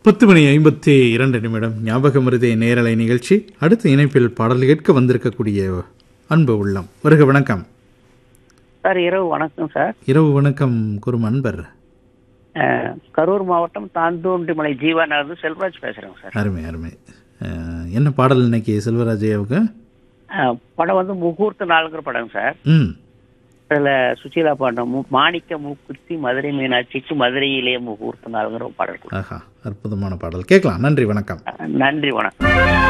பத்து மணி ஐம்பத்தி இரண்டு நிமிடம் ஞாபக மருதே நேரலை நிகழ்ச்சி அடுத்த இணைப்பில் பாடல் கேட்க வந்திருக்கக்கூடிய அன்பு உள்ளம் வருக வணக்கம் சார் இரவு வணக்கம் சார் இரவு வணக்கம் குரும் அன்பர் அஹ், கரூர் மாவட்டம் தாந்தோன்றிமலை ஜீவா நகர்ந்து செல்வராஜ் பேசுறேங்க சார் அருமை அருமை அஹ், என்ன பாடல் இன்னைக்கு செல்வராஜையாவுக்கு அஹ், படம் வந்து முகூர்த்த நாளுங்கிற படம் சார் ம் அதுல சுசீலா பாடம் மு- மாணிக்க மூக்குத்தி மதுரை மீனாட்சிக்கு மதுரையிலே முகூர்த்த நாளுங்கிற ஒரு பாடல் கொடுத்தேன். ஆஹா அற்புதமான பாடல் கேட்கலாம் நன்றி வணக்கம் அஹ், நன்றி வணக்கம்